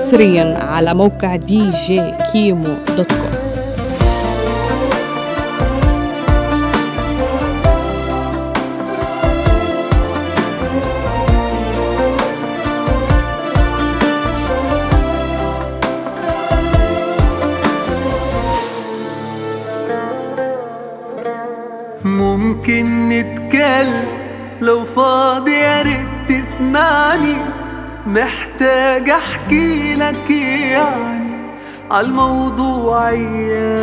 حصريا على موقع دي جي كيمو دوت كوم ممكن نتكلم لو فاضي يا ريت تسمعني محتاج احكي لك يعني عالموضوعية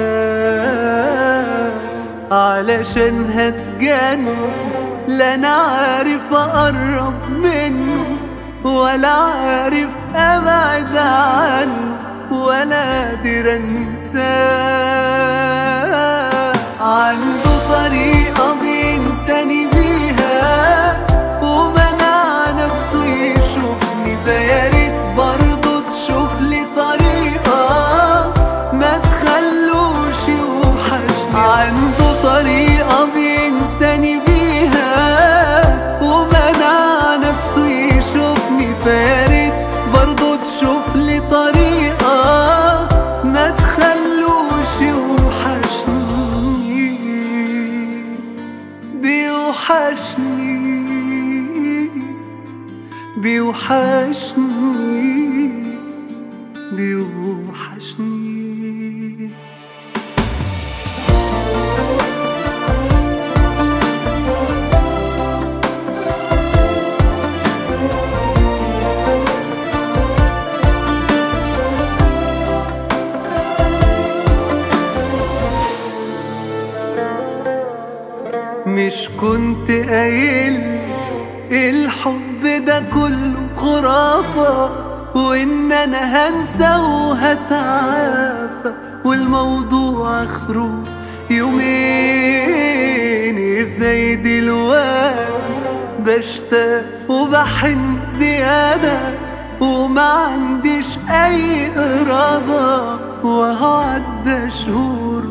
علشان هتجنن لا انا عارف اقرب منه ولا عارف ابعد عنه ولا قادر انساه عنده طريقة بينساني بيها ومنع نفسه يشوفني فيا ريت برضه تشوف لي طريقة ما تخلوش يوحشني عنده طريقة بينساني بيها ومنع نفسه يشوفني فيا ريت برضه تشوف لي طريقة ما تخلوش يوحشني بيوحشني بيوحشني بيوحشني مش كنت قايل الحب ده كله خرافة وإن أنا هنسى وهتعافى والموضوع آخره يومين ازاي دلوقتي بشتاق وبحن زيادة وما عنديش أي إرادة وهو عدى شهور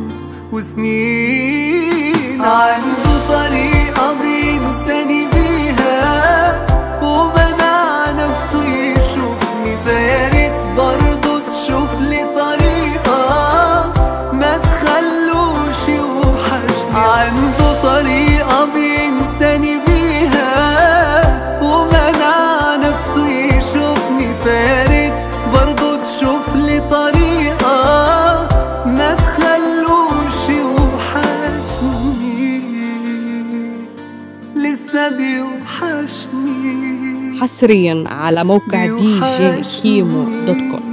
وسنين عنده طريقة بينساني بيها ومنع نفسه يشوفني فيا ريت برضه تشوف لي طريقة ما تخلوش يوحشني عنده طريقة بينساني بيها ومنع نفسه يشوفني فيا ريت برضه تشوف لي طريقة ما تخلوش يوحشني لسه بيوحشني حصريا على موقع دي جي كيمو دوت كوم